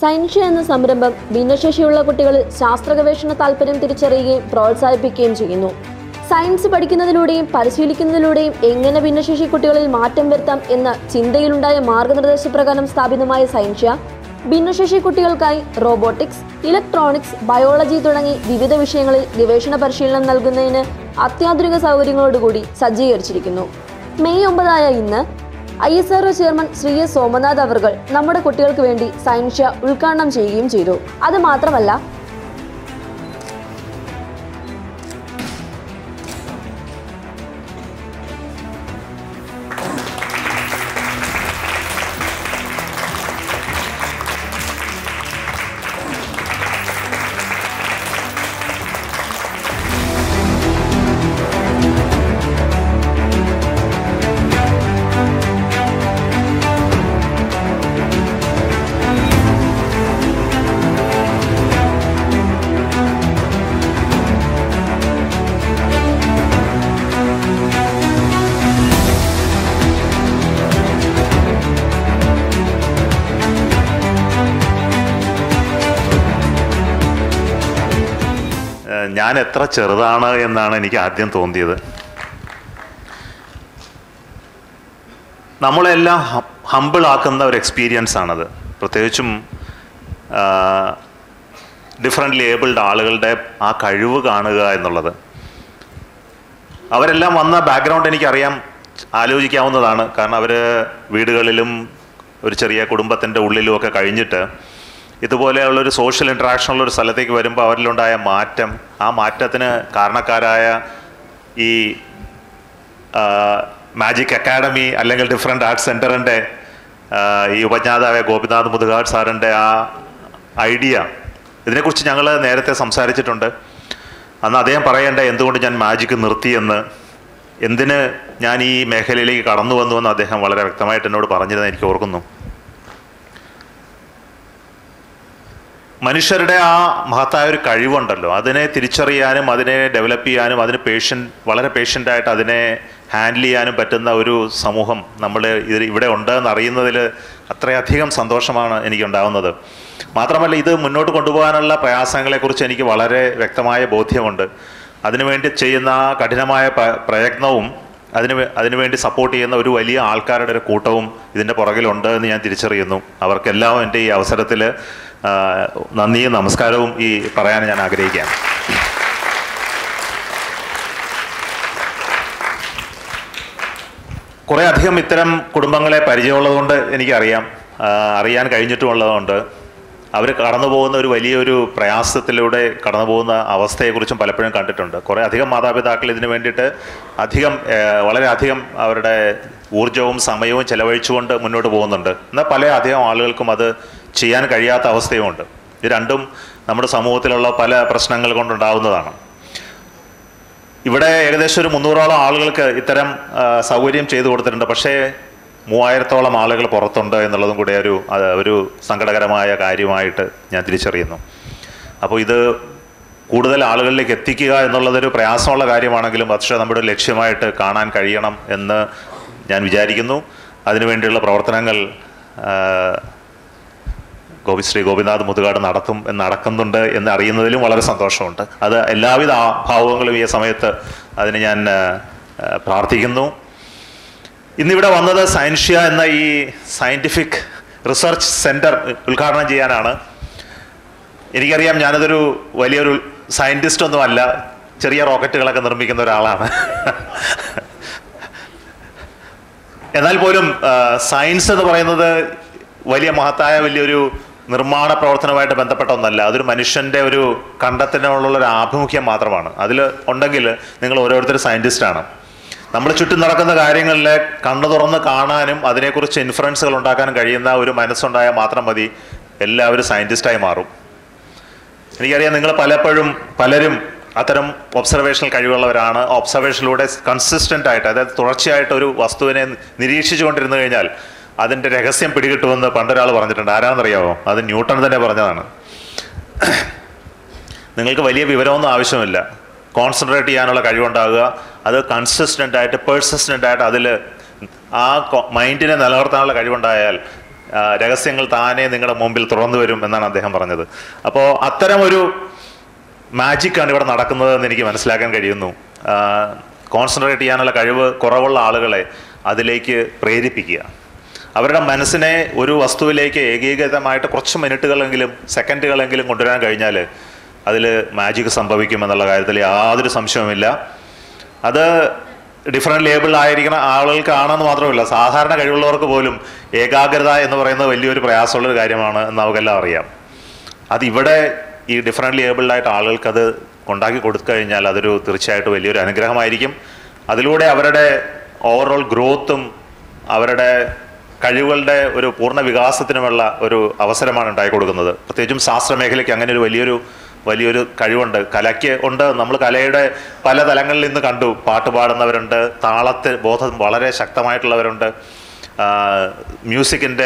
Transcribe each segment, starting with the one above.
Scientia എന്ന സംരംഭം ഭിന്നശേഷിയുള്ള കുട്ടികളിൽ ശാസ്ത്ര ഗവേഷണ താല്പര്യം തിരിച്ചറിയുകയും പ്രോത്സാഹിപ്പിക്കുകയും ചെയ്യുന്നു സയൻസ് പഠിക്കുന്നതിലൂടെയും പരിശീലിക്കുന്നതിലൂടെയും എങ്ങനെ ഭിന്നശേഷി കുട്ടികളിൽ മാറ്റം വരുത്താം എന്ന ചിന്തയിലുണ്ടായ മാർഗനിർദ്ദേശപ്രകാരം സ്ഥാപിതമായ സയൻഷ്യ ഭിന്നശേഷി കുട്ടികൾക്കായി റോബോട്ടിക്സ് ഇലക്ട്രോണിക്സ് ബയോളജി തുടങ്ങി വിവിധ വിഷയങ്ങളിൽ ഗവേഷണ പരിശീലനം നൽകുന്നതിന് അത്യാധുനിക സൗകര്യങ്ങളോടുകൂടി സജ്ജീകരിച്ചിരിക്കുന്നു മെയ് ഒമ്പതായ ഇന്ന് I S R O chairman Shri S Somanath അവർകൾ നമ്മുടെ കുട്ടികൾക്ക് വേണ്ടി സയൻഷ്യ ഉദ്ഘാടനം ചെയ്യുകയും ചെയ്തു അത് മാത്രമല്ല ഏഹ് ഞാൻ എത്ര ചെറുതാണ് എന്നാണ് എനിക്ക് ആദ്യം തോന്നിയത് നമ്മളെല്ലാം ഹമ്പിൾ ആക്കുന്ന ഒരു എക്സ്പീരിയൻസ് ആണത് പ്രത്യേകിച്ചും ഡിഫറെൻ്റ്ലി ഏബിൾഡ് ആളുകളുടെ ആ കഴിവ് കാണുക എന്നുള്ളത് അവരെല്ലാം വന്ന ബാക്ക്ഗ്രൗണ്ട് എനിക്കറിയാം ആലോചിക്കാവുന്നതാണ് കാരണം അവർ വീടുകളിലും ഒരു ചെറിയ കുടുംബത്തിൻ്റെ ഉള്ളിലും ഒക്കെ കഴിഞ്ഞിട്ട് ഇതുപോലെയുള്ളൊരു സോഷ്യൽ ഇൻട്രാക്ഷനുള്ള ഒരു സ്ഥലത്തേക്ക് വരുമ്പോൾ അവരിലുണ്ടായ മാറ്റം ആ മാറ്റത്തിന് കാരണക്കാരായ ഈ മാജിക് അക്കാഡമി അല്ലെങ്കിൽ ഡിഫറെൻ്റ് ആർട്സ് സെൻറ്ററിൻ്റെ ഈ ഉപജ്ഞാതാവായ ഗോപിനാഥ് മുതുകാട് സാറിൻ്റെ ആ ഐഡിയ ഇതിനെക്കുറിച്ച് ഞങ്ങൾ നേരത്തെ സംസാരിച്ചിട്ടുണ്ട് അന്ന് അദ്ദേഹം പറയേണ്ട എന്തുകൊണ്ട് ഞാൻ മാജിക് നിർത്തിയെന്ന് എന്തിന് ഞാൻ ഈ മേഖലയിലേക്ക് കടന്നു വന്നുവെന്ന് അദ്ദേഹം വളരെ വ്യക്തമായിട്ട് എന്നോട് പറഞ്ഞിരുന്നത് എനിക്ക് ഓർക്കുന്നു മനുഷ്യരുടെ ആ മഹത്തായ ഒരു കഴിവുണ്ടല്ലോ അതിനെ തിരിച്ചറിയാനും അതിനെ ഡെവലപ്പ് ചെയ്യാനും അതിന് പേഷ്യൻ്റ് വളരെ പേഷ്യൻ്റായിട്ട് അതിനെ ഹാൻഡിൽ ചെയ്യാനും പറ്റുന്ന ഒരു സമൂഹം നമ്മൾ ഇത് ഇവിടെ ഉണ്ട് എന്ന് അറിയുന്നതിൽ അത്രയധികം സന്തോഷമാണ് എനിക്കുണ്ടാവുന്നത് മാത്രമല്ല ഇത് മുന്നോട്ട് കൊണ്ടുപോകാനുള്ള പ്രയാസങ്ങളെക്കുറിച്ച് എനിക്ക് വളരെ വ്യക്തമായ ബോധ്യമുണ്ട് അതിനുവേണ്ടി ചെയ്യുന്ന ആ കഠിനമായ പ- പ്രയത്നവും അതിന് വേ- അതിനുവേണ്ടി സപ്പോർട്ട് ചെയ്യുന്ന ഒരു വലിയ ആൾക്കാരുടെ ഒരു കൂട്ടവും ഇതിൻ്റെ പുറകിലുണ്ട് എന്ന് ഞാൻ തിരിച്ചറിയുന്നു അവർക്കെല്ലാം എൻ്റെ ഈ അവസരത്തിൽ ആ, നന്ദിയും നമസ്കാരവും ഈ പറയാൻ ഞാൻ ആഗ്രഹിക്കുകയാണ് കുറേ അധികം ഇത്തരം കുടുംബങ്ങളെ പരിചയമുള്ളതുകൊണ്ട് എനിക്കറിയാം ആ, അറിയാൻ കഴിഞ്ഞിട്ടുമുള്ളതുകൊണ്ട് അവർ കടന്നു പോകുന്ന ഒരു വലിയൊരു പ്രയാസത്തിലൂടെ കടന്നു പോകുന്ന അവസ്ഥയെക്കുറിച്ചും പലപ്പോഴും കണ്ടിട്ടുണ്ട് കുറേ അധികം മാതാപിതാക്കൾ ഇതിനു വേണ്ടിയിട്ട് അധികം ഏ, വളരെ അധികം അവരുടെ ഊർജവും സമയവും ചെലവഴിച്ചുകൊണ്ട് മുന്നോട്ട് പോകുന്നുണ്ട് എന്നാൽ പല അധികം ആളുകൾക്കും അത് ചെയ്യാൻ കഴിയാത്ത അവസ്ഥയുമുണ്ട് ഇത് രണ്ടും നമ്മുടെ സമൂഹത്തിലുള്ള പല പ്രശ്നങ്ങൾ കൊണ്ടുണ്ടാവുന്നതാണ് ഇവിടെ ഏകദേശം ഒരു മുന്നൂറോളം ആളുകൾക്ക് ഇത്തരം ആ, സൗകര്യം ചെയ്തു കൊടുത്തിട്ടുണ്ട് പക്ഷേ മൂവായിരത്തോളം ആളുകൾ പുറത്തുണ്ട് എന്നുള്ളതും കൂടെ ഒരു അത് ഒരു സങ്കടകരമായ കാര്യമായിട്ട് ഞാൻ തിരിച്ചറിയുന്നു അപ്പോൾ ഇത് കൂടുതൽ ആളുകളിലേക്ക് എത്തിക്കുക എന്നുള്ളതൊരു പ്രയാസമുള്ള കാര്യമാണെങ്കിലും പക്ഷേ നമ്മുടെ ഒരു ലക്ഷ്യമായിട്ട് കാണാൻ കഴിയണം എന്ന് ഞാൻ വിചാരിക്കുന്നു അതിനുവേണ്ടിയുള്ള പ്രവർത്തനങ്ങൾ ആ, ഗോപി ശ്രീ ഗോപിനാഥ് മുതുകാട് നടത്തും എന്ന് നടക്കുന്നുണ്ട് എന്ന് അറിയുന്നതിലും വളരെ സന്തോഷമുണ്ട് അത് എല്ലാവിധ ആ- ഭാവങ്ങളും ഈ സമയത്ത് അതിന് ഞാൻ ആ, ആ, പ്രാർത്ഥിക്കുന്നു ഇന്നിവിടെ വന്നത് സയൻഷ്യ എന്ന ഈ സയൻറ്റിഫിക് റിസർച്ച് സെൻറ്റർ ഉദ്ഘാടനം ചെയ്യാനാണ് എനിക്കറിയാം ഞാനതൊരു വലിയൊരു സയൻറ്റിസ്റ്റ് ഒന്നുമല്ല ചെറിയ റോക്കറ്റുകളൊക്കെ നിർമ്മിക്കുന്ന ഒരാളാണ് എന്നാൽ പോലും ആ, സയൻസ് എന്ന് പറയുന്നത് വലിയ മഹത്തായ വലിയൊരു നിർമ്മാണ പ്രവർത്തനവുമായിട്ട് ബന്ധപ്പെട്ട ഒന്നല്ല അതൊരു മനുഷ്യൻ്റെ ഒരു കണ്ടെത്തലിനുള്ള ഒരു ആഭിമുഖ്യം മാത്രമാണ് അതിൽ ഉണ്ടെങ്കിൽ നിങ്ങൾ ഓരോരുത്തരും സയൻറ്റിസ്റ്റാണ് നമ്മൾ ചുറ്റും നടക്കുന്ന കാര്യങ്ങളിലെ കണ്ണു തുറന്ന് കാണാനും അതിനെക്കുറിച്ച് ഇൻഫ്ലുവൻസുകൾ ഉണ്ടാക്കാനും കഴിയുന്ന ഒരു മനസ്സുണ്ടായാൽ മാത്രം മതി എല്ലാവരും സയൻറ്റിസ്റ്റായി മാറും എനിക്കറിയാം നിങ്ങൾ പലപ്പോഴും പലരും അത്തരം ഒബ്സർവേഷണൽ കഴിവുള്ളവരാണ് ഒബ്സർവേഷനിലൂടെ കൺസിസ്റ്റൻ്റ് ആയിട്ട് അതായത് തുടർച്ചയായിട്ട് ഒരു വസ്തുവിനെ നിരീക്ഷിച്ചു കൊണ്ടിരുന്നു കഴിഞ്ഞാൽ അതിൻ്റെ രഹസ്യം പിടികിട്ടുമെന്ന് പണ്ടൊരാൾ പറഞ്ഞിട്ടുണ്ട് ആരാണെന്നറിയാമോ അത് ന്യൂട്ടൺ തന്നെ പറഞ്ഞതാണ് നിങ്ങൾക്ക് വലിയ വിവരമൊന്നും ആവശ്യമില്ല കോൺസെൻട്രേറ്റ് ചെയ്യാനുള്ള കഴിവുണ്ടാകുക അത് കൺസിസ്റ്റൻ്റ് ആയിട്ട് പേഴ്സിസ്റ്റൻ്റ് ആയിട്ട് അതിൽ ആ മൈൻഡിനെ നിലനിർത്താനുള്ള കഴിവുണ്ടായാൽ ആ, രഹസ്യങ്ങൾ താനേ നിങ്ങളുടെ മുമ്പിൽ തുറന്നു വരും എന്നാണ് അദ്ദേഹം പറഞ്ഞത് അപ്പോൾ അത്തരമൊരു മാജിക്കാണ് ഇവിടെ നടക്കുന്നത് എന്ന് എനിക്ക് മനസ്സിലാക്കാൻ കഴിയുന്നു കോൺസെൻട്രേറ്റ് ചെയ്യാനുള്ള കഴിവ് കുറവുള്ള ആളുകളെ അതിലേക്ക് പ്രേരിപ്പിക്കുക അവരുടെ മനസ്സിനെ ഒരു വസ്തുവിലേക്ക് ഏകീകൃതമായിട്ട് കുറച്ച് മിനിറ്റുകളെങ്കിലും സെക്കൻഡുകളെങ്കിലും കൊണ്ടുവരാൻ കഴിഞ്ഞാൽ അതിൽ മാജിക് സംഭവിക്കുമെന്നുള്ള കാര്യത്തിൽ യാതൊരു സംശയവുമില്ല അത് ഡിഫറെൻറ്റ് ലേബിൾ ആയിരിക്കുന്ന ആളുകൾക്കാണെന്ന് മാത്രമല്ല സാധാരണ കഴിവുള്ളവർക്ക് പോലും ഏകാഗ്രത എന്ന് പറയുന്നത് വലിയൊരു പ്രയാസമുള്ളൊരു കാര്യമാണ് എന്ന് നമുക്കെല്ലാം അറിയാം അതിവിടെ ഈ ഡിഫറെൻ്റ് ലേബിൾഡായിട്ട് ആളുകൾക്ക് അത് ഉണ്ടാക്കി കൊടുത്തു കഴിഞ്ഞാൽ അതൊരു തീർച്ചയായിട്ടും വലിയൊരു അനുഗ്രഹമായിരിക്കും അതിലൂടെ അവരുടെ ഓവറോൾ ഗ്രോത്തും അവരുടെ കഴിവുകളുടെ ഒരു പൂർണ്ണ വികാസത്തിനുമുള്ള ഒരു അവസരമാണ് ഉണ്ടാക്കി കൊടുക്കുന്നത് പ്രത്യേകിച്ചും ശാസ്ത്ര മേഖലയ്ക്ക് അങ്ങനെ ഒരു വലിയൊരു വലിയൊരു കഴിവുണ്ട് കലയ്ക്ക് ഉണ്ട് നമ്മൾ കലയുടെ പല തലങ്ങളിൽ നിന്ന് കണ്ടു പാട്ട് പാടുന്നവരുണ്ട് താളത്തിൽ ബോധം വളരെ ശക്തമായിട്ടുള്ളവരുണ്ട് മ്യൂസിക്കിൻ്റെ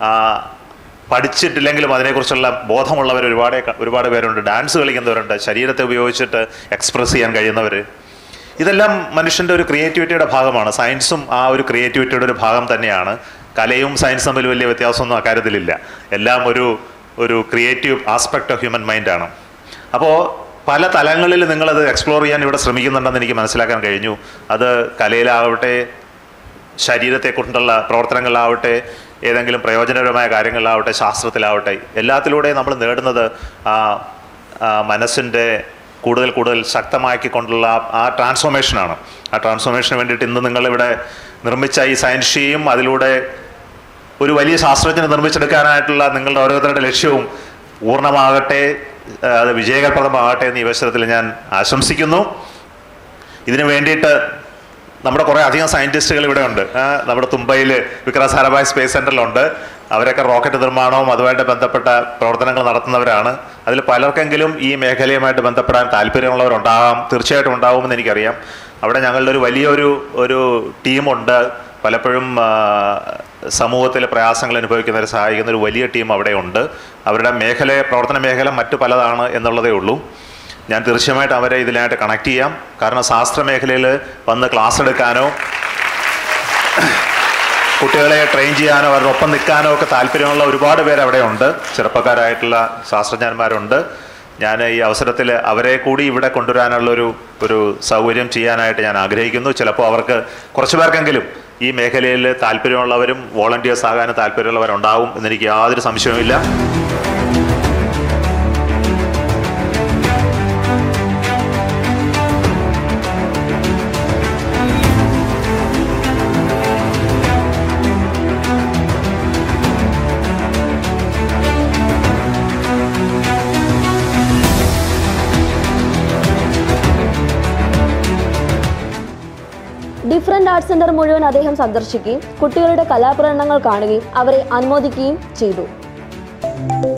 പഠിച്ചിട്ടില്ലെങ്കിലും അതിനെക്കുറിച്ചുള്ള ബോധമുള്ളവർ ഒരുപാട് ഒരുപാട് പേരുണ്ട് ഡാൻസ് കളിക്കുന്നവരുണ്ട് ശരീരത്തെ ഉപയോഗിച്ചിട്ട് എക്സ്പ്രസ് ചെയ്യാൻ കഴിയുന്നവർ ഇതെല്ലാം മനുഷ്യൻ്റെ ഒരു ക്രിയേറ്റിവിറ്റിയുടെ ഭാഗമാണ് സയൻസും ആ ഒരു ക്രിയേറ്റിവിറ്റിയുടെ ഒരു ഭാഗം തന്നെയാണ് കലയും സയൻസും തമ്മിൽ വലിയ വ്യത്യാസമൊന്നും അക്കാര്യത്തിലില്ല എല്ലാം ഒരു ഒരു ക്രിയേറ്റീവ് ആസ്പെക്ട് ഓഫ് ഹ്യൂമൻ മൈൻഡാണ് അപ്പോൾ പല തലങ്ങളിൽ നിങ്ങളത് എക്സ്പ്ലോർ ചെയ്യാൻ ഇവിടെ ശ്രമിക്കുന്നുണ്ടെന്ന് എനിക്ക് മനസ്സിലാക്കാൻ കഴിഞ്ഞു അത് കലയിലാവട്ടെ ശരീരത്തെക്കൊണ്ടുള്ള പ്രവർത്തനങ്ങളിലാവട്ടെ ഏതെങ്കിലും പ്രയോജനകരമായ കാര്യങ്ങളിലാവട്ടെ ശാസ്ത്രത്തിലാവട്ടെ എല്ലാത്തിലൂടെയും നമ്മൾ നേടുന്നത് ആ ആ മനസ്സിൻ്റെ കൂടുതൽ കൂടുതൽ ശക്തമാക്കിക്കൊണ്ടുള്ള ആ- ആ ട്രാൻസ്ഫോർമേഷനാണ് ആ ട്രാൻസ്ഫോർമേഷന് വേണ്ടിയിട്ട് ഇന്ന് നിങ്ങളിവിടെ നിർമ്മിച്ച ഈ സയൻസ് ഷീയും അതിലൂടെ ഒരു വലിയ ശാസ്ത്രജ്ഞനെ നിർമ്മിച്ചെടുക്കാനായിട്ടുള്ള നിങ്ങളുടെ ഓരോരുത്തരുടെ ലക്ഷ്യവും പൂർണ്ണമാകട്ടെ ആ, അത് വിജയപ്രദമാകട്ടെ എന്ന് ഈ അവസരത്തിൽ ഞാൻ ആശംസിക്കുന്നു ഇതിനു വേണ്ടിയിട്ട് നമ്മുടെ കുറേ അധികം സയൻറ്റിസ്റ്റുകൾ ഇവിടെ ഉണ്ട് ആ, നമ്മുടെ തുമ്പയിൽ വിക്രം സാരാഭായ് സ്പേസ് സെൻറ്ററിലുണ്ട് അവരൊക്കെ റോക്കറ്റ് നിർമ്മാണവും അതുമായിട്ട് ബന്ധപ്പെട്ട പ്രവർത്തനങ്ങൾ നടത്തുന്നവരാണ് അതിൽ പലർക്കെങ്കിലും ഈ മേഖലയുമായിട്ട് ബന്ധപ്പെടാൻ താല്പര്യമുള്ളവരുണ്ടാകാം തീർച്ചയായിട്ടും ഉണ്ടാകുമെന്ന് എനിക്കറിയാം അവിടെ ഞങ്ങളുടെ ഒരു വലിയൊരു ഒരു ടീമുണ്ട് പലപ്പോഴും ആ, സമൂഹത്തിലെ പ്രയാസങ്ങൾ അനുഭവിക്കുന്നവരെ സഹായിക്കുന്ന ഒരു വലിയ ടീം അവിടെ ഉണ്ട് അവരുടെ മേഖല പ്രവർത്തന മേഖല മറ്റു പലതാണ് എന്നുള്ളതേ ഉള്ളൂ ഞാൻ തീർച്ചയായിട്ടും അവരെ ഇതിനായിട്ട് കണക്ട് ചെയ്യാം കാരണം ശാസ്ത്ര മേഖലയിൽ വന്ന് ക്ലാസ് എടുക്കാനോ കുട്ടികളെ ട്രെയിൻ ചെയ്യാനോ അവരുടെ ഒപ്പം നിൽക്കാനോ ഒക്കെ താല്പര്യമുള്ള ഒരുപാട് പേര് അവിടെ ഉണ്ട് ചെറുപ്പക്കാരായിട്ടുള്ള ശാസ്ത്രജ്ഞന്മാരുണ്ട് ഞാൻ ഈ അവസരത്തിൽ അവരെ കൂടി ഇവിടെ കൊണ്ടുവരാനുള്ള ഒരു ഒരു സൗകര്യം ചെയ്യാനായിട്ട് ഞാൻ ആഗ്രഹിക്കുന്നു ചിലപ്പോൾ അവർക്ക് കുറച്ച് പേർക്കെങ്കിലും ഈ മേഖലയിൽ താല്പര്യമുള്ളവരും വോളണ്ടിയേഴ്സ് ആകാനും താല്പര്യമുള്ളവരുണ്ടാവും എന്നെനിക്ക് യാതൊരു സംശയവുമില്ല ഡിഫറെന്റ് ആർട്സ് സെന്റർ മുഴുവൻ അദ്ദേഹം സന്ദർശിക്കുകയും കുട്ടികളുടെ കലാപ്രകടനങ്ങൾ കാണുകയും അവരെ അനുമോദിക്കുകയും ചെയ്തു